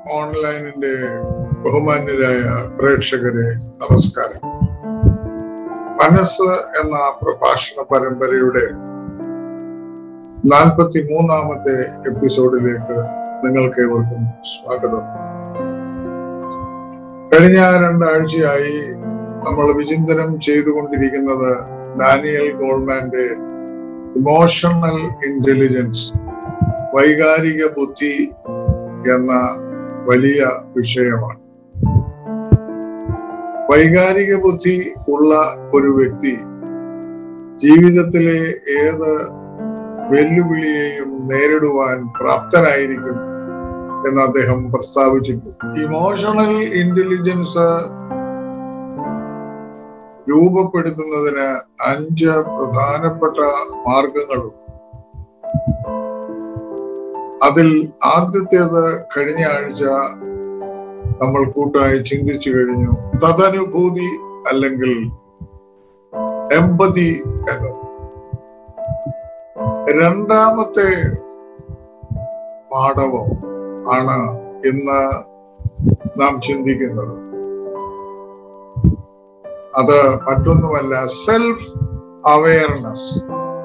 ഓൺലൈനിന്റെ ബഹുമാന്യരായ പ്രേക്ഷകരെ നമസ്കാരം മനസ്സ് എന്ന പ്രഭാഷണ പരമ്പരയുടെ നാൽപ്പത്തി മൂന്നാമത്തെ എപ്പിസോഡിലേക്ക് നിങ്ങൾക്ക് ഏവർക്കും സ്വാഗതം കഴിഞ്ഞ രണ്ടാഴ്ചയായി നമ്മൾ വിചിന്തനം ചെയ്തുകൊണ്ടിരിക്കുന്നത് ഡാനിയൽ ഗോൾമാന്റെ ഇമോഷണൽ ഇന്റലിജൻസ് വൈകാരിക ബുദ്ധി എന്ന വലിയ വിഷയമാണ് വൈകാരിക ബുദ്ധി ഉള്ള ഒരു വ്യക്തി ജീവിതത്തിലെ ഏത് വെല്ലുവിളിയെയും നേരിടുവാൻ പ്രാപ്തനായിരിക്കും എന്ന് അദ്ദേഹം പ്രസ്താവിച്ചിട്ടുണ്ട് ഇമോഷണൽ ഇന്റലിജൻസ് രൂപപ്പെടുത്തുന്നതിന് അഞ്ച് പ്രധാനപ്പെട്ട മാർഗങ്ങളുണ്ട് അതിൽ ആദ്യത്തേത് കഴിഞ്ഞ ആഴ്ച നമ്മൾ കൂട്ടായി ചിന്തിച്ചു കഴിഞ്ഞു തദനുഭൂതി അല്ലെങ്കിൽ എമ്പതി എന്ന് രണ്ടാമത്തെ പാഠവും ആണ് ഇന്ന് നാം ചിന്തിക്കുന്നത് അത് മറ്റൊന്നുമല്ല സെൽഫ് അവയർനെസ്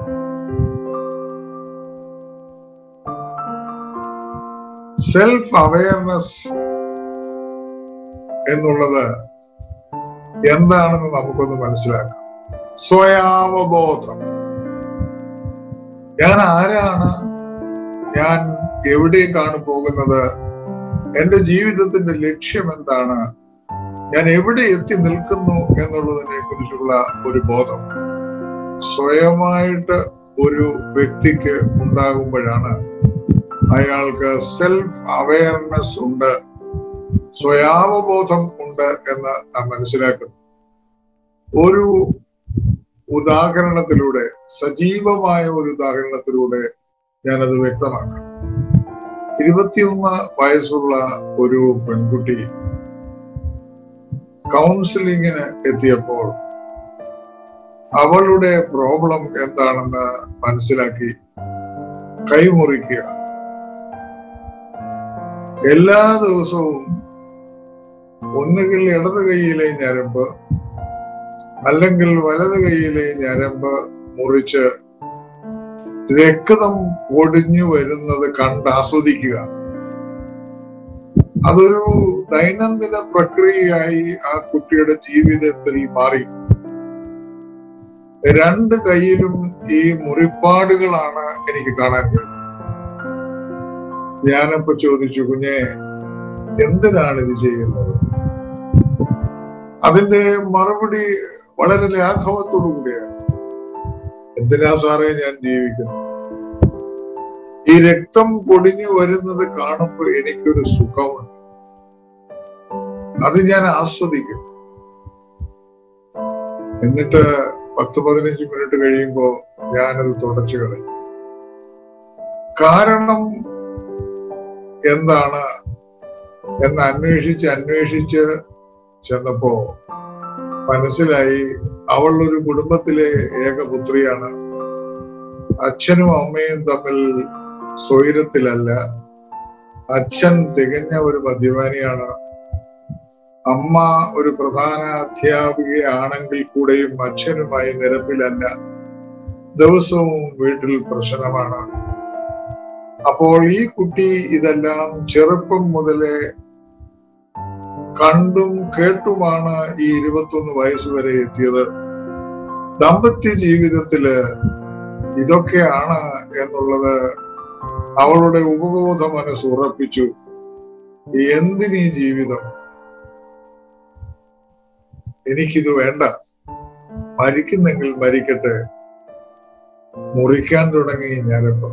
സെൽഫ് അവയർനെസ് എന്നുള്ളത് എന്താണെന്ന് നമുക്കൊന്ന് മനസ്സിലാക്കാം സ്വയാവബോധം ഞാൻ ആരാണ് ഞാൻ എവിടേക്കാണ് പോകുന്നത് എന്റെ ജീവിതത്തിന്റെ ലക്ഷ്യം എന്താണ് ഞാൻ എവിടെ എത്തി നിൽക്കുന്നു എന്നുള്ളതിനെ കുറിച്ചുള്ള ഒരു ബോധം സ്വയമായിട്ട് ഒരു വ്യക്തിക്ക് ഉണ്ടാകുമ്പോഴാണ് അയാൾക്ക് സെൽഫ് അവയർനെസ് ഉണ്ട് സ്വയാവബോധം ഉണ്ട് എന്ന് നാം മനസ്സിലാക്കുന്നു ഒരു ഉദാഹരണത്തിലൂടെ സജീവമായ ഒരു ഉദാഹരണത്തിലൂടെ ഞാനത് വ്യക്തമാക്കാം ഇരുപത്തിയൊന്ന് വയസ്സുള്ള ഒരു പെൺകുട്ടി കൗൺസിലിങ്ങിന് എത്തിയപ്പോൾ അവളുടെ പ്രോബ്ലം എന്താണെന്ന് മനസ്സിലാക്കി കൈമുറിക്കുക എല്ലാ ദിവസവും ഒന്നുകിൽ ഇടത് കൈയിലെ ഞരമ്പ് അല്ലെങ്കിൽ വലത് കൈയിലെ ഞരമ്പ് മുറിച്ച് രക്തം ഒടിഞ്ഞു വരുന്നത് കണ്ട് ആസ്വദിക്കുക അതൊരു ദൈനംദിന പ്രക്രിയയായി ആ കുട്ടിയുടെ ജീവിതത്തിൽ മാറി രണ്ട് കൈയിലും ഈ മുറിപ്പാടുകളാണ് എനിക്ക് കാണാൻ കഴിയുന്നത് ഞാനപ്പോ ചോദിച്ചു കുഞ്ഞെ എന്തിനാണ് ഇത് ചെയ്യുന്നത് അതിന്റെ മറുപടി വളരെ ലാഘവത്തോടു കൂടിയാണ് എന്തിനാ സാറേ ഞാൻ ജീവിക്കുന്നത് ഈ രക്തം പൊടിഞ്ഞു വരുന്നത് കാണുമ്പോൾ എനിക്കൊരു സുഖമുണ്ട് അത് ഞാൻ ആസ്വദിക്കും എന്നിട്ട് പത്ത് പതിനഞ്ച് മിനിറ്റ് കഴിയുമ്പോ ഞാനത് തുടച്ചു കളയും കാരണം എന്താണ് എന്ന് അന്വേഷിച്ച് അന്വേഷിച്ച് ചെന്നപ്പോ മനസ്സിലായി അവൾ ഒരു കുടുംബത്തിലെ ഏകപുത്രിയാണ് അച്ഛനും അമ്മയും തമ്മിൽ സ്വൈരത്തിലല്ല അച്ഛൻ തികഞ്ഞ ഒരു മദ്യപാനിയാണ് അമ്മ ഒരു പ്രധാന അധ്യാപികയാണെങ്കിൽ കൂടെയും അച്ഛനുമായി നിരപ്പിലല്ല ദിവസവും വീട്ടിൽ പ്രശ്നമാണ് അപ്പോൾ ഈ കുട്ടി ഇതെല്ലാം ചെറുപ്പം മുതലേ കണ്ടും കേട്ടുമാണ് ഈ ഇരുപത്തൊന്ന് വയസ്സ് വരെ എത്തിയത് ദാമ്പത്യ ജീവിതത്തില് ഇതൊക്കെയാണ് എന്നുള്ളത് അവളുടെ ഉപബോധ മനസ്സ് ഉറപ്പിച്ചു എന്തിനീ ജീവിതം എനിക്കിത് വേണ്ട മരിക്കുന്നെങ്കിൽ മരിക്കട്ടെ മുറിക്കാൻ തുടങ്ങി ഞാനിപ്പോ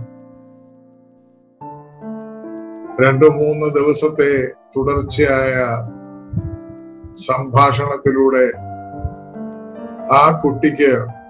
രണ്ടു മൂന്ന് ദിവസത്തെ തുടർച്ചയായ സംഭാഷണത്തിലൂടെ ആ കുട്ടിക്ക്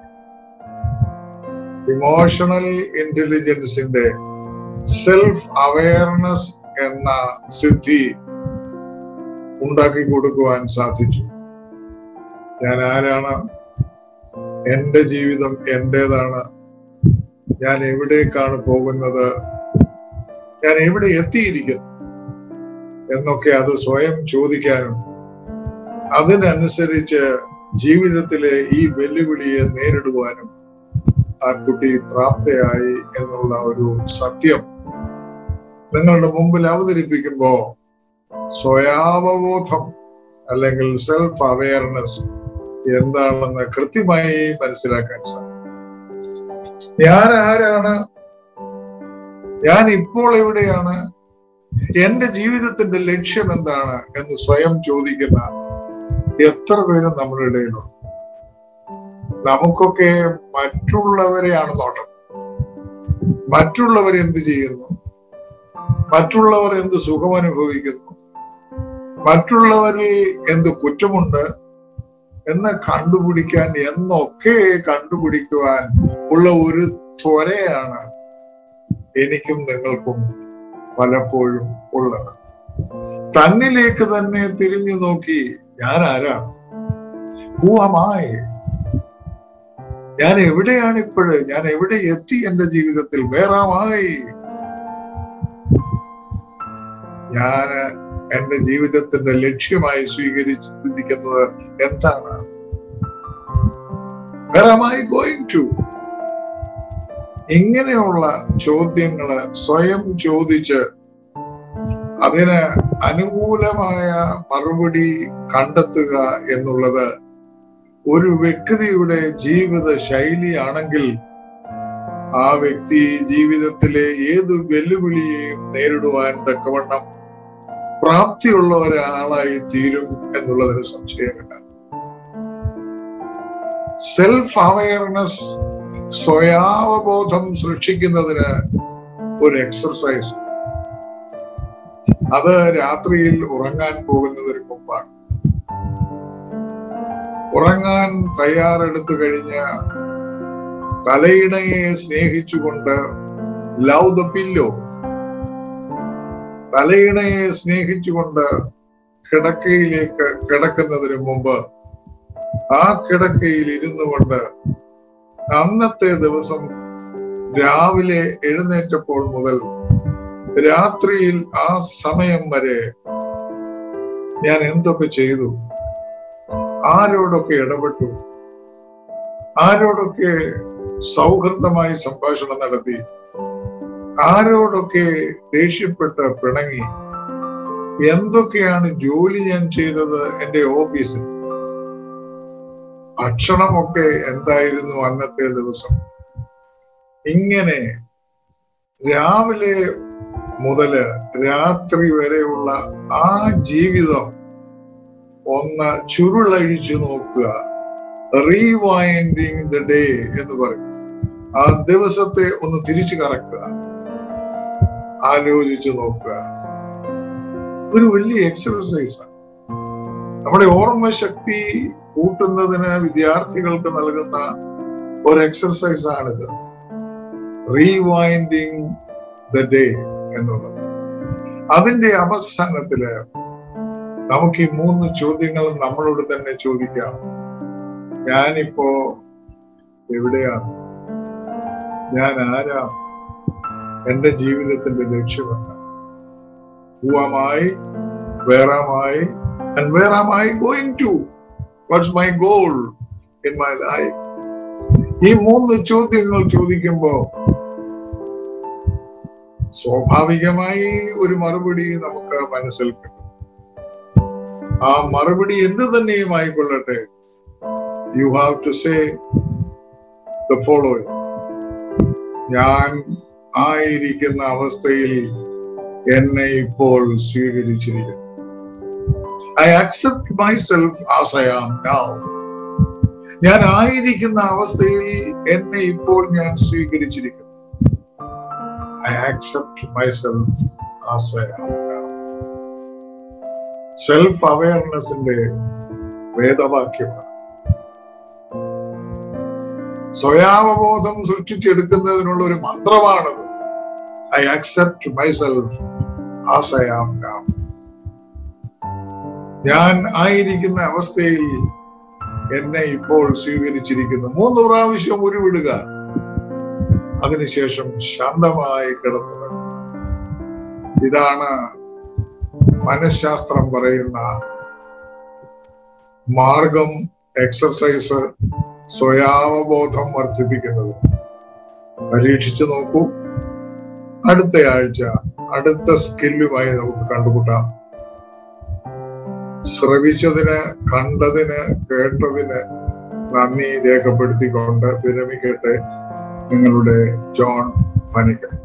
ഇമോഷണൽ ഇന്റലിജൻസിന്റെ സെൽഫ് അവയർനെസ് എന്ന സിദ്ധി ഉണ്ടാക്കി കൊടുക്കുവാൻ സാധിച്ചു ഞാൻ ആരാണ് എന്റെ ജീവിതം എന്റേതാണ് ഞാൻ എവിടേക്കാണ് പോകുന്നത് ഞാൻ എവിടെ എത്തിയിരിക്കുന്നു എന്നൊക്കെ അത് സ്വയം ചോദിക്കാനും അതിനനുസരിച്ച് ജീവിതത്തിലെ ഈ വെല്ലുവിളിയെ നേരിടുവാനും ആ കുട്ടി പ്രാപ്തയായി എന്നുള്ള ഒരു സത്യം നിങ്ങളുടെ മുമ്പിൽ അവതരിപ്പിക്കുമ്പോ സ്വയാവബോധം അല്ലെങ്കിൽ സെൽഫ് അവയർനെസ് എന്താണെന്ന് കൃത്യമായി മനസ്സിലാക്കാൻ സാധിക്കും ഞാൻ ആരാണ് ഞാൻ ഇപ്പോൾ എവിടെയാണ് എന്റെ ജീവിതത്തിന്റെ ലക്ഷ്യം എന്താണ് എന്ന് സ്വയം ചോദിക്കുന്ന എത്ര പേരും നമ്മുടെ ഇടയിലുണ്ട് നമുക്കൊക്കെ മറ്റുള്ളവരെയാണ് നോട്ടം മറ്റുള്ളവർ എന്ത് ചെയ്യുന്നു മറ്റുള്ളവർ എന്ത് സുഖം അനുഭവിക്കുന്നു മറ്റുള്ളവരിൽ എന്ത് കുറ്റമുണ്ട് എന്ന് കണ്ടുപിടിക്കാൻ എന്നൊക്കെ കണ്ടുപിടിക്കുവാൻ ഉള്ള ഒരു ത്വരയാണ് എനിക്കും നിങ്ങൾക്കും പലപ്പോഴും ഉള്ളത് തന്നിലേക്ക് തന്നെ തിരിഞ്ഞു നോക്കി ഞാൻ ആരാണ് ഹൂവമായി ഞാൻ എവിടെയാണ് ഇപ്പോഴ് ഞാൻ എവിടെ എത്തി എന്റെ ജീവിതത്തിൽ വേറാമായി ഞാൻ എന്റെ ജീവിതത്തിന്റെ ലക്ഷ്യമായി സ്വീകരിച്ചിരിക്കുന്നത് എന്താണ് വേറാമായി ഗോയിങ് ടു ഇങ്ങനെയുള്ള ചോദ്യങ്ങള് സ്വയം ചോദിച്ച് അതിന് അനുകൂലമായ മറുപടി കണ്ടെത്തുക എന്നുള്ളത് ഒരു വ്യക്തിയുടെ ജീവിത ശൈലിയാണെങ്കിൽ ആ വ്യക്തി ജീവിതത്തിലെ ഏത് വെല്ലുവിളിയെയും നേരിടുവാൻ തക്കവണ്ണം പ്രാപ്തിയുള്ള ഒരാളായി തീരും എന്നുള്ളതിന് സംശയമില്ല സെൽഫ് അവയർനെസ് സ്വയാവബോധം സൃഷ്ടിക്കുന്നതിന് ഒരു എക്സർസൈസ് അത് രാത്രിയിൽ ഉറങ്ങാൻ പോകുന്നതിന് മുമ്പാണ് ഉറങ്ങാൻ തയ്യാറെടുത്തു കഴിഞ്ഞ തലയിണയെ സ്നേഹിച്ചുകൊണ്ട് ലവ് ദ പില്ലോ തലയിണയെ സ്നേഹിച്ചുകൊണ്ട് കിടക്കയിലേക്ക് കിടക്കുന്നതിന് മുമ്പ് ആ കിടക്കയിൽ ഇരുന്നു കൊണ്ട് അന്നത്തെ ദിവസം രാവിലെ എഴുന്നേറ്റപ്പോൾ മുതൽ രാത്രിയിൽ ആ സമയം വരെ ഞാൻ എന്തൊക്കെ ചെയ്തു ആരോടൊക്കെ ഇടപെട്ടു ആരോടൊക്കെ സൗഹൃദമായി സംഭാഷണം നടത്തി ആരോടൊക്കെ ദേഷ്യപ്പെട്ട് പിണങ്ങി എന്തൊക്കെയാണ് ജോലി ഞാൻ ചെയ്തത് എന്റെ ഓഫീസിൽ ഭക്ഷണമൊക്കെ എന്തായിരുന്നു അന്നത്തെ ദിവസം ഇങ്ങനെ രാവിലെ മുതല് രാത്രി വരെയുള്ള ആ ജീവിതം ഒന്ന് ചുരുളഴിച്ചു നോക്കുക റീവൈൻഡിങ് ദ ഡേ എന്ന് പറയും ആ ദിവസത്തെ ഒന്ന് തിരിച്ചു കറക്കുക ആലോചിച്ചു നോക്കുക ഒരു വലിയ എക്സർസൈസാണ് നമ്മുടെ ഓർമ്മശക്തി കൂട്ടുന്നതിന് വിദ്യാർത്ഥികൾക്ക് നൽകുന്ന ഒരു എക്സർസൈസ് ആണിത് റീവൈൻഡിങ് ദ ഡേ എന്നുള്ളത് അതിന്റെ അവസാനത്തില് നമുക്ക് ഈ മൂന്ന് ചോദ്യങ്ങൾ നമ്മളോട് തന്നെ ചോദിക്കാം ഞാനിപ്പോ എവിടെയാണ് ഞാൻ ആരാ എന്റെ ജീവിതത്തിന്റെ ലക്ഷ്യമെന്താണ് ഹൂവാമായി വേറാമായി and where am I going to? What's my goal in my life? ഈ മൂന്ന് ചോദ്യങ്ങൾ ചോദിക്കുമ്പോ സ്വാഭാവികമായി ഒരു മറുപടി നമുക്ക് മനസ്സിൽ കിട്ടും ആ മറുപടി എന്ത് തന്നെയും ആയിക്കൊള്ളട്ടെ you have to say the following ഞാൻ ആയിരിക്കുന്ന അവസ്ഥയിൽ എന്നെ ഇപ്പോൾ സ്വീകരിച്ചിരിക്കുന്നു I accept myself as I am now ഞാൻ ആയിരിക്കുന്ന അവസ്ഥയിൽ എന്നെ ഇപ്പോൾ ഞാൻ സ്വീകരിച്ചിരിക്കുന്നു I accept myself as I am now self അവയർനെസിന്റെ വേദവാക്യമാണ് സ്വയാവബോധം സൃഷ്ടിച്ചെടുക്കുന്നതിനുള്ള ഒരു മന്ത്രമാണത് I accept myself as I am now ഞാൻ ആയിരിക്കുന്ന അവസ്ഥയിൽ എന്നെ ഇപ്പോൾ സ്വീകരിച്ചിരിക്കുന്നു മൂന്ന് പ്രാവശ്യം ഉരുവിടുക അതിനുശേഷം ശാന്തമായി കിടന്നു ഇതാണ് മനഃശാസ്ത്രം പറയുന്ന മാർഗം എക്സർസൈസ് സ്വയാവബോധം വർദ്ധിപ്പിക്കുന്നത് പരീക്ഷിച്ചു നോക്കൂ അടുത്ത ആഴ്ച അടുത്ത സ്കില്ലുമായി നമുക്ക് കണ്ടുമുട്ടാം ശ്രവിച്ചതിന് കണ്ടതിന് കേട്ടതിന് നന്ദി രേഖപ്പെടുത്തിക്കൊണ്ട് വിരമിക്കട്ടെ നിങ്ങളുടെ ജോൺ പനിക്കൻ